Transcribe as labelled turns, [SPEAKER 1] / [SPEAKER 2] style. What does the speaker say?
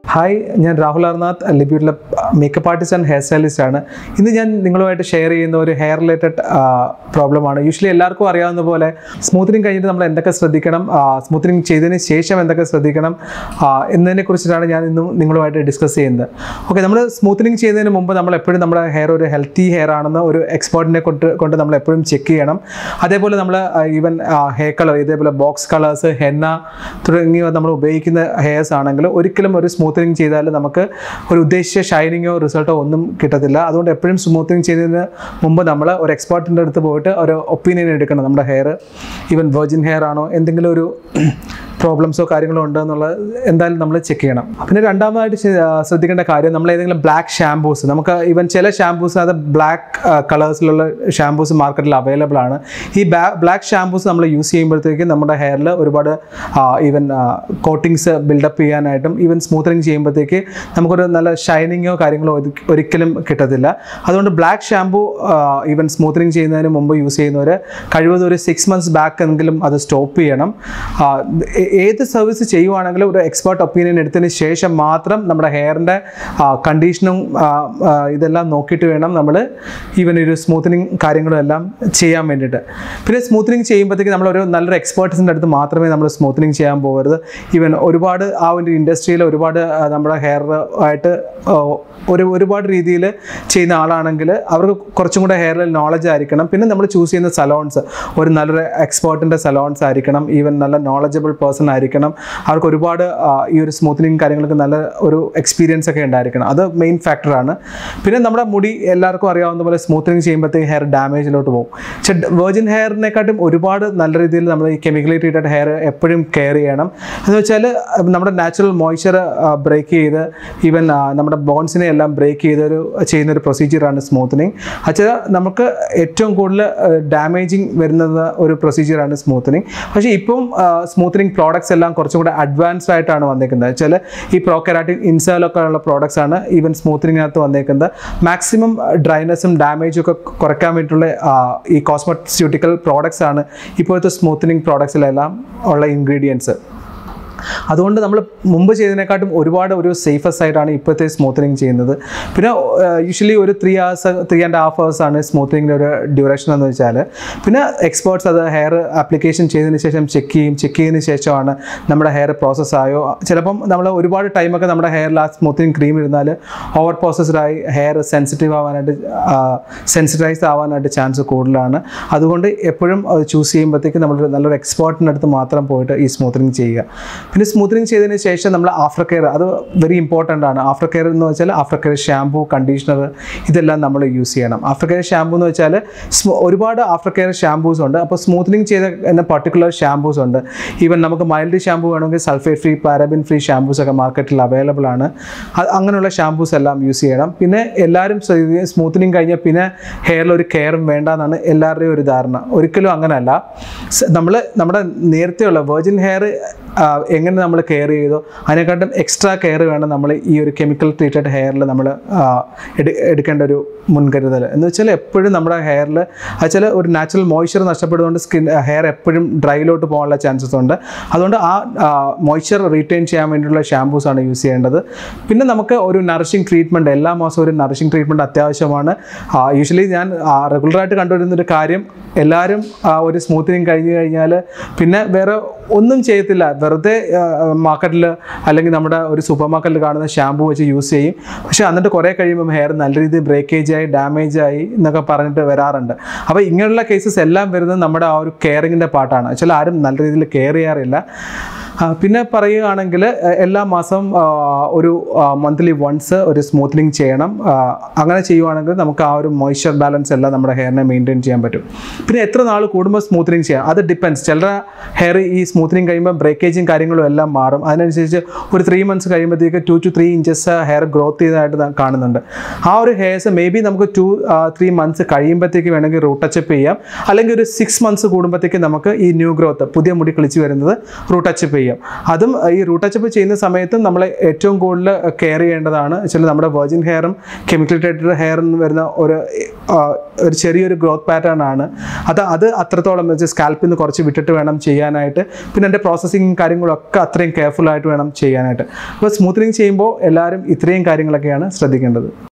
[SPEAKER 1] hi ഞാൻ രാഹുൽ അർനാഥ് ലിബ്യൂട്ടിലെ makeup artist and hair stylist ആണ് ഇന്ന് ഞാൻ നിങ്ങളുമായിട്ട് ഷെയർ ചെയ്യുന്ന ഒരു ഹെയർ റിലേറ്റഡ് പ്രോബ്ലമാണ് യൂഷ്വലി എല്ലാവർക്കും അറിയാവുന്ന പോലെ സ്മൂത്തനിങ് കഴിഞ്ഞിട്ട് നമ്മൾ എന്തൊക്കെ ശ്രദ്ധിക്കണം സ്മൂത്തനിങ് ചെയ്തതിന് ശേഷം എന്തൊക്കെ ശ്രദ്ധിക്കണം ആ, എന്നതിനെ കുറിച്ചിട്ടാണ് ഞാൻ ഇന്നും നിങ്ങളുമായിട്ട് ഡിസ്കസ് ചെയ്യുന്നത് ഓക്കെ നമ്മൾ സ്മൂത്തനിങ് ചെയ്യുന്നതിന് മുമ്പ് നമ്മൾ എപ്പോഴും നമ്മുടെ ഹെയർ ഒരു ഹെൽത്തി ഹെയർ ആണെന്ന് ഒരു എക്സ്പേർട്ടിനെ കൊണ്ട് കൊണ്ട് നമ്മൾ എപ്പോഴും ചെക്ക് ചെയ്യണം അതേപോലെ നമ്മൾ ഈവൻ ഹെയർ കളർ ഇതേപോലെ ബോക്സ് കളേഴ്സ് ഹെന്ന തുടങ്ങിയവ നമ്മൾ ഉപയോഗിക്കുന്ന ഹെയർസ് ആണെങ്കിൽ ഒരിക്കലും ഒരു സ്മൂത്തനിങ് ചെയ്താൽ നമുക്ക് ഒരു ഉദ്ദേശിച്ച ഷൈനിങ്ങോ റിസൾട്ടോ ഒന്നും കിട്ടത്തില്ല അതുകൊണ്ട് എപ്പോഴും സ്മൂത്തനിങ് ചെയ്യുന്നതിന് മുമ്പ് നമ്മൾ ഒരു എക്സ്പേർട്ടിൻ്റെ അടുത്ത് പോയിട്ട് ഒരു ഒപ്പീനിയൻ എടുക്കണം നമ്മുടെ ഹെയർ ഈവൻ വെർജിൻ ഹെയർ ആണോ എന്തെങ്കിലും ഒരു പ്രോബ്ലംസോ കാര്യങ്ങളോ ഉണ്ടോ എന്നുള്ളത് എന്തായാലും നമ്മൾ ചെക്ക് ചെയ്യണം പിന്നെ രണ്ടാമതായിട്ട് ശ- ആ, ശ്രദ്ധിക്കേണ്ട കാര്യം നമ്മൾ ഏതെങ്കിലും ബ്ലാക്ക് ഷാംപൂസ് നമുക്ക് ഈവൻ ചില ഷാംപൂസ് അത് ബ്ലാക്ക് കളേഴ്സിലുള്ള ഷാംപൂസ് മാർക്കറ്റിൽ അവൈലബിൾ ആണ് ഈ ബ്ലാക്ക് ഷാംപൂസ് നമ്മൾ യൂസ് ചെയ്യുമ്പോഴത്തേക്കും നമ്മുടെ ഹെയറിൽ ഒരുപാട് ഈവൻ കോട്ടിങ്സ് ബിൽഡപ്പ് ചെയ്യാനായിട്ടും ഈവൻ സ്മൂത്തനിങ് ചെയ്യുമ്പോഴത്തേക്ക് നമുക്കൊരു നല്ല ഷൈനിങ്ങോ കാര്യങ്ങളോ ഒരി- ഒരിക്കലും കിട്ടത്തില്ല അതുകൊണ്ട് ബ്ലാക്ക് ഷാംപൂ ഈവൻ സ്മൂത്തനിങ് ചെയ്യുന്നതിന് മുമ്പ് യൂസ് ചെയ്യുന്നവർ കഴിവതും ഒരു സിക്സ് മന്ത്സ് ബാക്ക് എങ്കിലും അത് സ്റ്റോപ്പ് ചെയ്യണം ആ, ഏ- ഏത് സർവീസ് ചെയ്യുവാണെങ്കിലും ഒരു എക്സ്പേർട്ട് ഒപ്പീനിയൻ എടുത്തതിന് ശേഷം മാത്രം നമ്മുടെ ഹെയറിൻ്റെ കണ്ടീഷനും ഇതെല്ലാം നോക്കിയിട്ട് വേണം നമ്മൾ ഈവൻ ഒരു സ്മൂത്തനിങ് കാര്യങ്ങളും എല്ലാം ചെയ്യാൻ വേണ്ടിയിട്ട് പിന്നെ സ്മൂത്തനിങ് ചെയ്യുമ്പോഴത്തേക്ക് നമ്മളൊരു നല്ലൊരു എക്സ്പേർട്സിൻ്റെ അടുത്ത് മാത്രമേ നമ്മൾ സ്മൂത്തനിങ് ചെയ്യാൻ പോകരുത് ഈവൻ ഒരുപാട് ആ ഒരു ഇൻഡസ്ട്രിയിൽ ഒരുപാട് ആ, നമ്മുടെ ഹെയർ ആയിട്ട് ആ, ഒരു ഒരുപാട് രീതിയിൽ ചെയ്യുന്ന ആളാണെങ്കിൽ അവർക്ക് കുറച്ചും കൂടെ ഹെയറിൽ നോളജ് ആയിരിക്കണം പിന്നെ നമ്മൾ ചൂസ് ചെയ്യുന്ന സലോൺസ് ഒരു നല്ലൊരു എക്സ്പേർട്ടിൻ്റെ സലോൺസ് ആയിരിക്കണം ഈവൻ നല്ല നോളജബിൾ പേഴ്സൺ ആയിരിക്കണം അവർക്ക് ഒരുപാട് ആ, ഈ ഒരു സ്മൂത്തനിങ് കാര്യങ്ങൾക്ക് നല്ല ഒരു എക്സ്പീരിയൻസ് ഒക്കെ ഉണ്ടായിരിക്കണം അത് മെയിൻ ഫാക്ടറാണ് പിന്നെ നമ്മുടെ മുടി എല്ലാവർക്കും അറിയാവുന്ന പോലെ സ്മൂത്തനിങ് ചെയ്യുമ്പോഴത്തേക്ക് ഹെയർ ഡാമേജിലോട്ട് പോകും പക്ഷേ വെർജിൻ ഹെയറിനെക്കാട്ടും ഒരുപാട് നല്ല രീതിയിൽ നമ്മൾ ഈ കെമിക്കലി ട്രീറ്റഡ് ഹെയർ എപ്പോഴും കെയർ ചെയ്യണം എന്ന് വെച്ചാൽ നമ്മുടെ നാച്ചുറൽ മോയ്സ്ചർ ബ്രേക്ക് ചെയ്ത് ഈവൻ നമ്മുടെ ബോൺസിനെ എല്ലാം ബ്രേക്ക് ചെയ്ത് ഒരു ചെയ്യുന്ന ഒരു പ്രൊസീജിയറാണ് സ്മൂത്തനിങ് അച്ഛാ നമുക്ക് ഏറ്റവും കൂടുതൽ ഡാമേജിങ് വരുന്നത് ഒരു പ്രൊസീജിയറാണ് സ്മൂത്തനിങ് പക്ഷേ ഇപ്പം സ്മൂത്തനിങ് പ്രോഡക്ട്സ് എല്ലാം കുറച്ചും കൂടെ അഡ്വാൻസ്ഡ് ആയിട്ടാണ് വന്നേക്കുന്നത് വെച്ചാൽ ഈ പ്രോക്കരാറ്റിൻ ഇൻസേലൊക്കെ ഉള്ള പ്രോഡക്ട്സ് ആണ് ഈവൻ സ്മൂത്തനിങ്ങിനകത്ത് വന്നേക്കുന്നത് മാക്സിമം ഡ്രൈനസും ഡാമേജും ഒക്കെ കുറയ്ക്കാൻ വേണ്ടിയിട്ടുള്ള ആ, ഈ കോസ്മെറ്റ്സ്യൂട്ടിക്കൽ പ്രോഡക്ട്സ് ആണ് ഇപ്പോഴത്തെ സ്മൂത്തനിങ് പ്രോഡക്ട്സിലെല്ലാം ഉള്ള ഇൻഗ്രീഡിയൻസ് അതുകൊണ്ട് നമ്മൾ മുമ്പ് ചെയ്തതിനെക്കാട്ടും ഒരുപാട് ഒരു സേഫസ്റ്റ് ആയിട്ടാണ് ഇപ്പോഴത്തെ സ്മൂത്തനിങ് ചെയ്യുന്നത് പിന്നെ യൂഷ്വലി ഒരു three hours three and half hours ആണ് സ്മൂത്തനിങ്ങിൻ്റെ ഒരു ഡ്യൂറേഷൻ എന്ന് വെച്ചാൽ പിന്നെ എക്സ്പേർട്സ് അത് ഹെയർ ആപ്ലിക്കേഷൻ ചെയ്തതിന് ശേഷം ചെക്ക് ചെയ്യും ചെക്ക് ചെയ്തതിന് ശേഷമാണ് നമ്മുടെ ഹെയർ പ്രോസസ്സ് ആയോ ചിലപ്പം നമ്മൾ ഒരുപാട് ടൈമൊക്കെ നമ്മുടെ ഹെയറിൽ ആ സ്മൂത്തനിങ് ക്രീം ഇരുന്നാൽ ഓവർ പ്രോസസ്ഡായി ഹെയർ സെൻസിറ്റീവ് ആവാനായിട്ട് സെൻസിറ്റൈസ് ആവാനായിട്ട് ചാൻസ് കൂടുതലാണ് അതുകൊണ്ട് എപ്പോഴും അത് ചൂസ് ചെയ്യുമ്പോഴത്തേക്ക് നമ്മൾ നല്ലൊരു എക്സ്പേർട്ടിൻ്റെ അടുത്ത് മാത്രം പോയിട്ട് ഈ സ്മൂത്തനിങ് ചെയ്യുക പിന്നെ സ്മൂത്തനിങ് ചെയ്തതിന് ശേഷം നമ്മൾ ആഫ്റ്റർ കെയർ അത് വെരി ഇമ്പോർട്ടൻ്റ് ആണ് ആഫ്റ്റർ കെയർ എന്ന് വെച്ചാൽ ആഫ്റ്റർ കെയർ ഷാമ്പൂ കണ്ടീഷണർ ഇതെല്ലാം നമ്മൾ യൂസ് ചെയ്യണം ആഫ്റ്റർ കെയർ ഷാമ്പൂ എന്ന് വെച്ചാൽ സ്മൂ- ഒരുപാട് ആഫ്റ്റർ കെയർ ഷാമ്പൂസ് ഉണ്ട് അപ്പോൾ സ്മൂത്തനിങ് ചെയ്ത എന്ന പർട്ടിക്കുലർ ഷാമ്പൂസ് ഉണ്ട് ഈവൻ നമുക്ക് മൈൽഡ് ഷാമ്പൂ വേണമെങ്കിൽ sulphate free paraben free shampoos ഒക്കെ മാർക്കറ്റിൽ അവൈലബിൾ ആണ് അത് അങ്ങനെയുള്ള ഷാമ്പൂസ് എല്ലാം യൂസ് ചെയ്യണം പിന്നെ എല്ലാവരും സ്മൂത്തനിങ് കഴിഞ്ഞാൽ പിന്നെ ഹെയറിൽ ഒരു കെയറും വേണ്ട എന്നാണ് എല്ലാവരുടെയും ഒരു ധാരണ ഒരിക്കലും അങ്ങനെയല്ല നമ്മൾ നമ്മുടെ നേരത്തെയുള്ള വെർജിൻ ഹെയർ എങ്ങനെ നമ്മൾ കെയർ ചെയ്തോ അതിനെക്കാട്ടും എക്സ്ട്രാ കെയർ വേണം നമ്മൾ ഈ ഒരു കെമിക്കൽ ട്രീറ്റഡ് ഹെയറിൽ നമ്മൾ എടുക്കേണ്ട ഒരു മുൻകരുതൽ എന്ന് വെച്ചാൽ എപ്പോഴും നമ്മുടെ ഹെയറിൽ വെച്ചാൽ ഒരു നാച്ചുറൽ മോയ്സ്ചർ നഷ്ടപ്പെടുന്നതുകൊണ്ട് സ്കിൻ ഹെയർ എപ്പോഴും ഡ്രൈയിലോട്ട് പോകാനുള്ള ചാൻസസ് ഉണ്ട് അതുകൊണ്ട് ആ മോയ്സ്ചർ റീറ്റെയിൻ ചെയ്യാൻ വേണ്ടിയിട്ടുള്ള ഷാമ്പൂസ് ആണ് യൂസ് ചെയ്യേണ്ടത് പിന്നെ നമുക്ക് ഒരു നറിഷിംഗ് ട്രീറ്റ്മെൻറ്റ് എല്ലാ മാസവും ഒരു നറിഷിംഗ് ട്രീറ്റ്മെൻറ്റ് അത്യാവശ്യമാണ് യൂഷ്വലി ഞാൻ റെഗുലറായിട്ട് കണ്ടുവരുന്ന ഒരു കാര്യം എല്ലാവരും ആ, ഒരു സ്മൂത്തനിങ് കഴിഞ്ഞ് കഴിഞ്ഞാൽ പിന്നെ വേറെ ഒന്നും ചെയ്യത്തില്ല വെറുതെ മാർക്കറ്റിൽ അല്ലെങ്കിൽ നമ്മുടെ ഒരു സൂപ്പർ മാർക്കറ്റിൽ കാണുന്ന ഷാമ്പൂ വെച്ച് യൂസ് ചെയ്യും പക്ഷേ എന്നിട്ട് കുറേ കഴിയുമ്പോൾ ഹെയർ നല്ല രീതിയിൽ ബ്രേക്കേജ് ആയി ഡാമേജ് ആയി എന്നൊക്കെ പറഞ്ഞിട്ട് വരാറുണ്ട് അപ്പോൾ ഇങ്ങനെയുള്ള കേസസ് എല്ലാം വരുന്നത് നമ്മുടെ ആ ഒരു കെയറിങ്ങിൻ്റെ പാട്ടാണ് ചില ആരും നല്ല രീതിയിൽ കെയർ ചെയ്യാറില്ല ആ, പിന്നെ പറയുകയാണെങ്കിൽ എ- എല്ലാ മാസം ആ, ഒരു മന്ത്ലി വൺസ് ഒരു സ്മൂത്തനിങ് ചെയ്യണം ആ, അങ്ങനെ ചെയ്യുവാണെങ്കിൽ നമുക്ക് ആ ഒരു മോയ്സ്ചർ ബാലൻസ് എല്ലാം നമ്മുടെ ഹെയറിനെ മെയിൻറ്റെയിൻ ചെയ്യാൻ പറ്റും പിന്നെ എത്ര നാൾ കൂടുമ്പോൾ സ്മൂത്തനിങ് ചെയ്യാം അത് ഡിപ്പെൻസ് ചിലരുടെ ഹെയർ ഈ സ്മൂത്തനിങ് കഴിയുമ്പോൾ ബ്രേക്കേജും കാര്യങ്ങളും എല്ലാം മാറും അതിനനുസരിച്ച് ഒരു ത്രീ മന്ത്സ് കഴിയുമ്പോഴത്തേക്ക് two two three inches hair growth ചെയ്തതായിട്ട് നാം കാണുന്നുണ്ട് ആ ഒരു ഹെയർസ് മേ ബി നമുക്ക് ടു ത്രീ മന്ത്സ് കഴിയുമ്പോഴത്തേക്ക് വേണമെങ്കിൽ റൂട്ട് ടച്ചപ്പ് ചെയ്യാം അല്ലെങ്കിൽ ഒരു സിക്സ് മന്ത്സ് കൂടുമ്പോഴത്തേക്ക് നമുക്ക് ഈ ന്യൂ ഗ്രോത്ത് പുതിയ മുടി കിളിച്ച് വരുന്നത് റൂട്ട് ടച്ചപ്പ് ചെയ്യാം അതും ഈ റൂട്ട് ടച്ചപ്പ് ചെയ്യുന്ന സമയത്തും നമ്മൾ ഏറ്റവും കൂടുതൽ കെയർ ചെയ്യേണ്ടതാണ് വെച്ചാൽ നമ്മുടെ വെർജിൻ ഹെയറും കെമിക്കൽ ട്രീറ്റഡ് ഹെയറും വരുന്ന ഒരു ആ, ഒരു ചെറിയൊരു ഗ്രോത്ത് പാറ്റേൺ ആണ് അത് അത് അത്രത്തോളം വെച്ച് സ്കാൽപ്പിൽ നിന്ന് കുറച്ച് വിട്ടിട്ട് വേണം ചെയ്യാനായിട്ട് പിന്നെ എൻ്റെ പ്രോസസ്സിങ് കാര്യങ്ങളും ഒക്കെ അത്രയും കെയർഫുൾ ആയിട്ട് വേണം ചെയ്യാനായിട്ട് അപ്പോൾ സ്മൂത്തനിങ് ചെയ്യുമ്പോൾ എല്ലാവരും ഇത്രയും കാര്യങ്ങളൊക്കെയാണ് ശ്രദ്ധിക്കേണ്ടത്